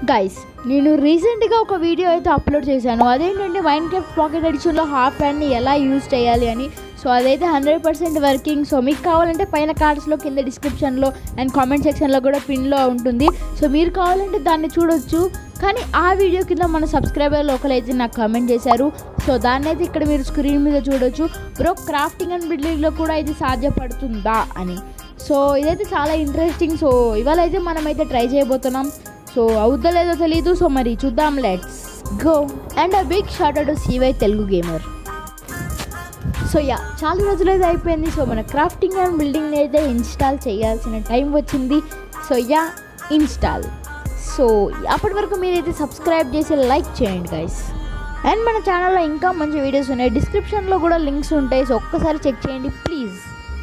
Guys నేను రీసెంట్గా ఒక వీడియో అయితే అప్లోడ్ చేశాను అదేంటంటే మైండ్ క్రాఫ్ట్ పాకెట్ ఎడిషన్లో హాఫ్ హ్యాండ్ని ఎలా యూజ్ చేయాలి అని సో అదైతే హండ్రెడ్ పర్సెంట్ వర్కింగ్ సో మీకు కావాలంటే పైన కార్డ్స్లో కింద డిస్క్రిప్షన్లో అండ్ కామెంట్ సెక్షన్లో కూడా పిన్లో ఉంటుంది సో మీరు కావాలంటే దాన్ని చూడొచ్చు కానీ ఆ వీడియో కింద మన సబ్స్క్రైబర్లు ఒకరైతే నాకు కామెంట్ చేశారు సో దాన్ని అయితే ఇక్కడ మీరు స్క్రీన్ మీద చూడొచ్చు బ్రో క్రాఫ్టింగ్ అండ్ బిల్డింగ్లో కూడా ఇది సాధ్యపడుతుందా అని సో ఇదైతే చాలా ఇంట్రెస్టింగ్ సో ఇవాళ అయితే మనమైతే ట్రై చేయబోతున్నాం సో అవుద్దో లేదో తెలియదు సో మరి చూద్దాం let's go and a big shout out CY Telugu gamer so yeah చాలా రోజులైతే అయిపోయింది సో మన క్రాఫ్టింగ్ అండ్ బిల్డింగ్ అయితే ఇన్స్టాల్ చేయాల్సిన టైం వచ్చింది సో యా ఇన్స్టాల్ సో అప్పటి వరకు మీరైతే సబ్స్క్రైబ్ చేసి లైక్ చేయండి గైస్ అండ్ మన ఛానల్లో ఇంకా మంచి వీడియోస్ ఉన్నాయి డిస్క్రిప్షన్లో కూడా లింక్స్ ఉంటాయి సో ఒక్కసారి చెక్ చేయండి ప్లీజ్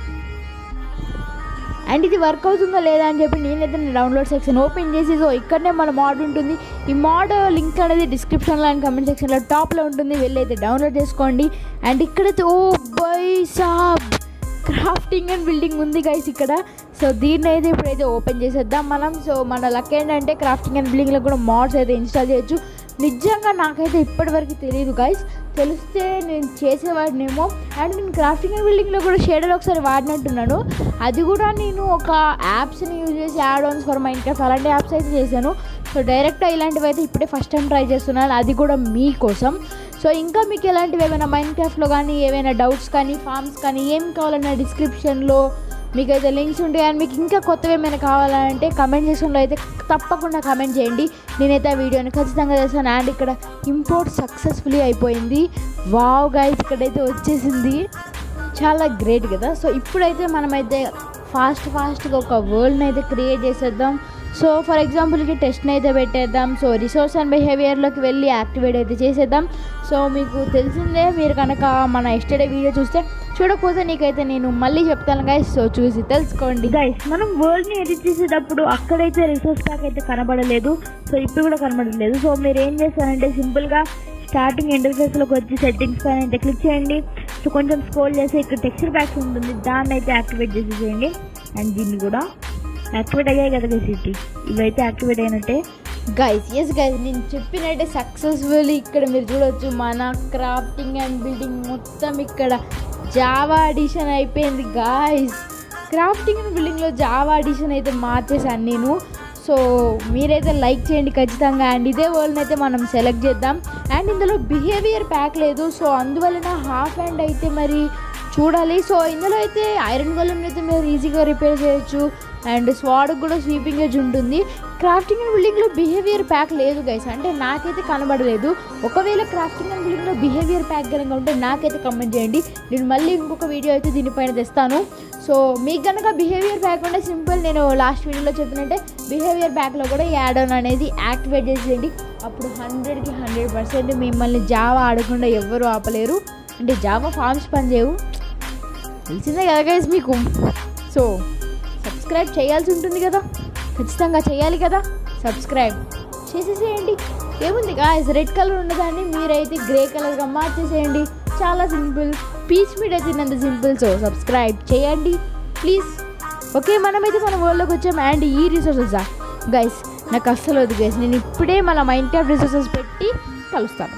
అండ్ ఇది వర్క్ అవుతుందో లేదా అని చెప్పి నేనైతే డౌన్లోడ్ సెక్షన్ ఓపెన్ చేసి సో ఇక్కడనే మన మాడ్ ఉంటుంది ఈ మాడ్ లింక్ అనేది డిస్క్రిప్షన్లో అండ్ కమెంట్ సెక్షన్లో టాప్లో ఉంటుంది వెళ్ళి అయితే డౌన్లోడ్ చేసుకోండి అండ్ ఇక్కడైతే ఓ బై సాబ్ క్రాఫ్టింగ్ అండ్ బిల్డింగ్ ఉంది గైస్ ఇక్కడ సో దీన్ని అయితే ఇప్పుడైతే ఓపెన్ చేసేద్దాం మనం సో మన లక్ ఏంటంటే క్రాఫ్టింగ్ అండ్ బిల్డింగ్లో కూడా మాడ్స్ అయితే ఇన్స్టాల్ చేయొచ్చు నిజంగా నాకైతే ఇప్పటివరకు తెలియదు గైస్ తెలిస్తే నేను చేసేవాడినేమో అండ్ నేను క్రాఫ్టింగ్ అండ్ బిల్డింగ్లో కూడా షేడర్ ఒకసారి వాడినట్టున్నాను అది కూడా నేను ఒక యాప్స్ని యూజ్ చేసి add ons for Minecraft అలాంటి యాప్స్ అయితే చేశాను సో డైరెక్ట్గా ఇలాంటివి అయితే ఇప్పుడే ఫస్ట్ టైం ట్రై చేస్తున్నాను అది కూడా మీకోసం సో ఇంకా మీకు ఎలాంటివి ఏమైనా మైండ్ క్రాఫ్ట్లో కానీ ఏమైనా డౌట్స్ కానీ ఫామ్స్ కానీ ఏం కావాలన్నా డిస్క్రిప్షన్లో మీకైతే లింక్స్ ఉంటాయి అండ్ మీకు ఇంకా కొత్తవి ఏమైనా కావాలంటే కమెంట్ సెక్షన్లో అయితే తప్పకుండా కమెంట్ చేయండి నేనైతే ఆ వీడియోని ఖచ్చితంగా చేస్తాను అండ్ ఇక్కడ ఇంపోర్ట్ సక్సెస్ఫుల్లీ అయిపోయింది వావ్ గైస్ ఇక్కడైతే వచ్చేసింది చాలా గ్రేట్ కదా సో ఇప్పుడైతే మనమైతే ఫాస్ట్ ఫాస్ట్గా ఒక వరల్డ్ని అయితే క్రియేట్ చేసేద్దాం సో ఫర్ ఎగ్జాంపుల్కి టెస్ట్ని అయితే పెట్టేద్దాం సో రిసోర్స్ అండ్ బిహేవియర్లోకి వెళ్ళి యాక్టివేట్ అయితే చేసేద్దాం సో మీకు తెలిసిందే మీరు కనుక మన ఎస్టర్డే వీడియో చూస్తే చూడకపోతే నీకైతే నేను మళ్ళీ చెప్తాను గైస్ సో చూసి తెలుసుకోండి గైస్ మనం వరల్డ్ ని ఎడిట్ చేసేటప్పుడు అక్కడైతే రిసోర్స్ ప్యాక్ అయితే కనబడలేదు సో ఇప్పుడు కూడా కనబడలేదు సో మీరు ఏం చేస్తారంటే సింపుల్ గా స్టార్టింగ్ ఇంటర్ఫేస్ లోకి వచ్చి సెట్టింగ్స్ పైన అయితే క్లిక్ చేయండి సో కొంచెం స్క్రోల్ చేసి ఇక్కడ టెక్స్చర్ ప్యాక్స్ ఉంటుంది దాన్ని అయితే యాక్టివేట్ చేసేసేయండి అండ్ దీన్ని కూడా యాక్టివేట్ అయ్యాయి కదా గైస్ ఇది ఇవైతే యాక్టివేట్ అయినట్టే గైస్ ఎస్ గైస్ నేను చెప్పినట్టే సక్సెస్ఫుల్ ఇక్కడ మీరు చూడొచ్చు మన క్రాఫ్టింగ్ అండ్ బిల్డింగ్ మొత్తం ఇక్కడ జావా అడిషన్ అయిపోయింది గాయస్ క్రాఫ్టింగ్ అండ్ బిల్డింగ్లో జావా అడిషన్ అయితే మార్చేసాను నేను సో మీరైతే లైక్ చేయండి ఖచ్చితంగా అండ్ ఇదే వరల్డ్ని అయితే మనం సెలెక్ట్ చేద్దాం అండ్ ఇందులో బిహేవియర్ ప్యాక్ లేదు సో అందువలన హాఫ్ హ్యాండ్ అయితే మరి చూడాలి సో ఇందులో అయితే ఐరన్ గోళం అయితే మీరు ఈజీగా రిపేర్ చేయొచ్చు అండ్ స్వాడ్కి కూడా స్వీపింగ్ ఎడ్జ్ ఉంటుంది క్రాఫ్టింగ్ అండ్ బిల్డింగ్లో బిహేవియర్ ప్యాక్ లేదు గైస్ అంటే నాకైతే కనబడలేదు ఒకవేళ క్రాఫ్టింగ్ అండ్ బిల్డింగ్లో బిహేవియర్ ప్యాక్ కనుక ఉంటే నాకైతే కమెంట్ చేయండి నేను మళ్ళీ ఇంకొక వీడియో అయితే దీనిపైన తెస్తాను సో మీకు కనుక బిహేవియర్ ప్యాక్ ఉంటే సింపుల్ నేను లాస్ట్ వీడియోలో చెప్పినట్టే బిహేవియర్ ప్యాక్లో కూడా యాడ్ ఆన్ అనేది యాక్టివేట్ చేసేయండి అప్పుడు హండ్రెడ్కి హండ్రెడ్ పర్సెంట్ మిమ్మల్ని జావా ఆడకుండా ఎవ్వరూ ఆపలేరు అంటే జావా ఫార్మ్స్ పనిచేయవు తెలిసిందే కదా గైస్ మీకు సో సబ్స్క్రైబ్ చేయాల్సి ఉంటుంది కదా ఖచ్చితంగా చేయాలి కదా సబ్స్క్రైబ్ చేసేసేయండి ఏముంది గాయస్ రెడ్ కలర్ ఉన్నదాన్ని మీరైతే గ్రే కలర్గా మార్చేసేయండి చాలా సింపుల్ పీచ్ మీట్ అయితే తిన్నంత సింపుల్ సో సబ్స్క్రైబ్ చేయండి ప్లీజ్ ఓకే మనమైతే మన వరల్డ్లోకి వచ్చాం అండ్ ఈ రిసోర్సెస్ గైస్ నాకు అస్సలు వద్దు గైస్ నేను ఇప్పుడే మన మైండ్ క్రాఫ్ట్ రిసోర్సెస్ పెట్టి కలుస్తాను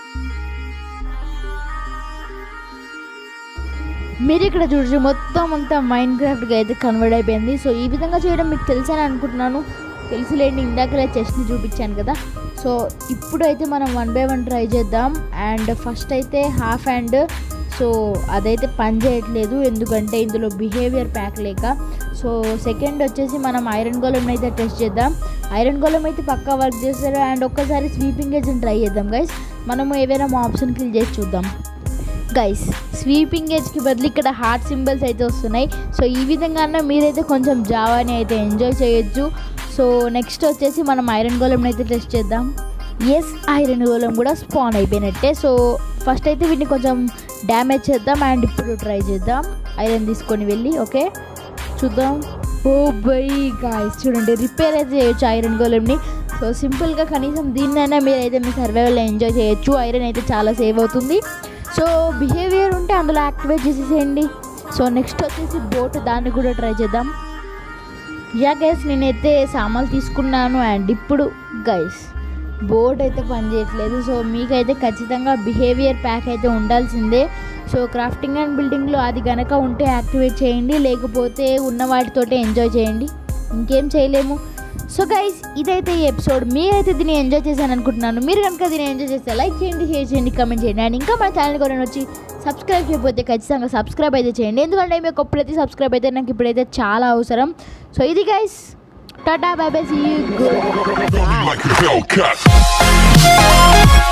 మీరు ఇక్కడ చూడచ్చు మొత్తం అంతా మైండ్ క్రాఫ్ట్గా అయితే కన్వర్ట్ అయిపోయింది సో ఈ విధంగా చేయడం మీకు తెలుసని అనుకుంటున్నాను తెలుసులేండి ఇందాకలే చెస్ట్ని చూపించాను కదా సో ఇప్పుడు అయితే మనం వన్ బై వన్ ట్రై చేద్దాం అండ్ ఫస్ట్ అయితే హాఫ్ హ్యాండ్ సో అదైతే పని చేయట్లేదు ఎందుకంటే ఇందులో బిహేవియర్ ప్యాక్ లేక సో సెకండ్ వచ్చేసి మనం ఐరన్ గోళం అయితే టెస్ట్ చేద్దాం ఐరన్ గోళం అయితే పక్కా వర్క్ చేస్తారు అండ్ ఒక్కసారి స్వీపింగ్ ఏజెంట్ ట్రై చేద్దాం గైస్ మనము ఏవైనా మా ఆప్షన్ కిల్ చేసి చూద్దాం గైస్ స్వీపింగ్ ఏజ్కి బదులు ఇక్కడ హార్ట్ సింబల్స్ అయితే వస్తున్నాయి సో ఈ విధంగా మీరైతే కొంచెం జావాని అయితే ఎంజాయ్ చేయొచ్చు సో నెక్స్ట్ వచ్చేసి మనం ఐరన్ గోళం అయితే టెస్ట్ చేద్దాం ఎస్ ఐరన్ గోళం కూడా స్పాన్ అయిపోయినట్టే సో ఫస్ట్ అయితే వీటిని కొంచెం డ్యామేజ్ చేద్దాం అండ్ ఇప్పుడు ట్రై చేద్దాం ఐరన్ తీసుకొని వెళ్ళి ఓకే చూద్దాం ఓ బై గాయస్ చూడండి రిపేర్ అయితే చేయొచ్చు ఐరన్ గోళంని సో సింపుల్గా కనీసం దీన్నైనా మీరైతే మీ సర్వైవల్లో ఎంజాయ్ చేయొచ్చు ఐరన్ అయితే చాలా సేవ్ అవుతుంది సో బిహేవియర్ ఉంటే అందులో యాక్టివేట్ చేసేసేయండి సో నెక్స్ట్ వచ్చేసి బోట్ దాన్ని కూడా ట్రై చేద్దాం యా గైస్ నేనైతే సామాన్లు తీసుకున్నాను అండ్ ఇప్పుడు గైస్ బోర్డ్ అయితే పనిచేయట్లేదు సో మీకైతే ఖచ్చితంగా బిహేవియర్ ప్యాక్ అయితే ఉండాల్సిందే సో క్రాఫ్టింగ్ అండ్ బిల్డింగ్లో అది గనక ఉంటే యాక్టివేట్ చేయండి లేకపోతే ఉన్న వాటితోటే ఎంజాయ్ చేయండి ఇంకేం చేయలేము సో గైస్ ఇదైతే ఈ ఎపిసోడ్ మీరైతే దీన్ని ఎంజాయ్ చేశాను అనుకుంటున్నాను మీరు కనుక దీన్ని ఎంజాయ్ చేస్తే లైక్ చేయండి షేర్ చేయండి కమెంట్ చేయండి అండ్ ఇంకా మన ఛానల్ కూడా వచ్చి సబ్స్క్రైబ్ చేయకపోతే ఖచ్చితంగా సబ్స్క్రైబ్ అయితే చేయండి ఎందుకంటే మీకు ప్రతి సబ్స్క్రైబ్ అయితే నాకు ఇప్పుడైతే చాలా అవసరం సో ఇది గైస్ టాటా bye bye see you good like a Hellcat.